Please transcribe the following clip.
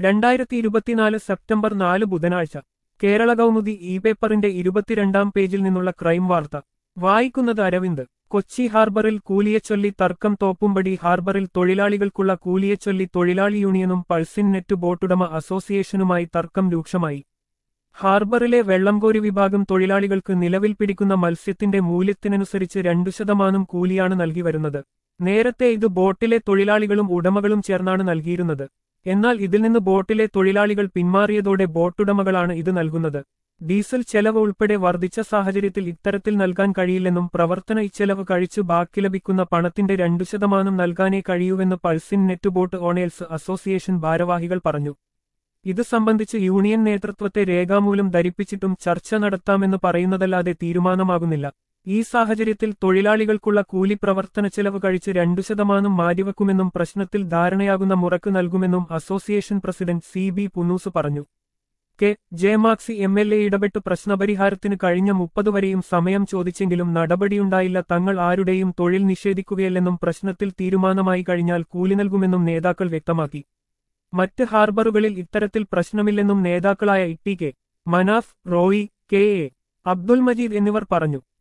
രണ്ടായിരത്തി ഇരുപത്തിനാല് സെപ്റ്റംബർ നാല് ബുധനാഴ്ച കേരള കൗമുദി ഇ പേപ്പറിന്റെ ഇരുപത്തിരണ്ടാം പേജിൽ നിന്നുള്ള ക്രൈം വാർത്ത വായിക്കുന്നത് അരവിന്ദ് കൊച്ചി ഹാർബറിൽ കൂലിയെച്ചൊല്ലി തർക്കം തോപ്പുംപടി ഹാർബറിൽ തൊഴിലാളികൾക്കുള്ള കൂലിയെച്ചൊല്ലി തൊഴിലാളി യൂണിയനും പൾസിൻ നെറ്റ് ബോട്ടുടമ അസോസിയേഷനുമായി തർക്കം രൂക്ഷമായി ഹാർബറിലെ വെള്ളംകോരി വിഭാഗം തൊഴിലാളികൾക്ക് നിലവിൽ പിടിക്കുന്ന മത്സ്യത്തിന്റെ മൂല്യത്തിനനുസരിച്ച് രണ്ടു ശതമാനം കൂലിയാണ് നൽകി വരുന്നത് നേരത്തെ ഇത് ബോട്ടിലെ തൊഴിലാളികളും ഉടമകളും ചേർന്നാണ് നൽകിയിരുന്നത് എന്നാൽ ഇതിൽ നിന്ന് ബോട്ടിലെ തൊഴിലാളികൾ പിന്മാറിയതോടെ ബോട്ടുടമകളാണ് ഇത് നൽകുന്നത് ഡീസൽ ചെലവ് ഉൾപ്പെടെ വർദ്ധിച്ച സാഹചര്യത്തിൽ ഇത്തരത്തിൽ നൽകാൻ കഴിയില്ലെന്നും പ്രവർത്തന ഇച്ചെലവ് കഴിച്ചു ബാക്കി ലഭിക്കുന്ന പണത്തിന്റെ രണ്ടു ശതമാനം നൽകാനേ കഴിയൂവെന്ന് purse seine net boat owners association ഭാരവാഹികൾ പറഞ്ഞു ഇത് സംബന്ധിച്ച് യൂണിയൻ നേതൃത്വത്തെ രേഖാമൂലം ധരിപ്പിച്ചിട്ടും ചർച്ച നടത്താമെന്ന് പറയുന്നതല്ലാതെ തീരുമാനമാകുന്നില്ല ഈ സാഹചര്യത്തിൽ തൊഴിലാളികൾക്കുള്ള കൂലി പ്രവർത്തന ചെലവ് കഴിച്ച് രണ്ടു ശതമാനം മാറ്റിവെക്കുമെന്നും പ്രശ്നത്തിൽ ധാരണയാകുന്ന മുറക്ക് നൽകുമെന്നും association president C B Punnoose പറഞ്ഞു K J Maxi M L A ഇടപെട്ട് പ്രശ്നപരിഹാരത്തിന് കഴിഞ്ഞ മുപ്പത് വരെയും സമയം ചോദിച്ചെങ്കിലും നടപടിയുണ്ടായില്ല തങ്ങൾ ആരുടെയും തൊഴിൽ നിഷേധിക്കുകയല്ലെന്നും പ്രശ്നത്തിൽ തീരുമാനമായി കഴിഞ്ഞാൽ കൂലി നൽകുമെന്നും നേതാക്കൾ വ്യക്തമാക്കി മറ്റ് ഹാർബറുകളിൽ ഇത്തരത്തിൽ പ്രശ്നമില്ലെന്നും നേതാക്കളായ E T K Manaf Roy K A Abdul Majeed എന്നിവർ പറഞ്ഞു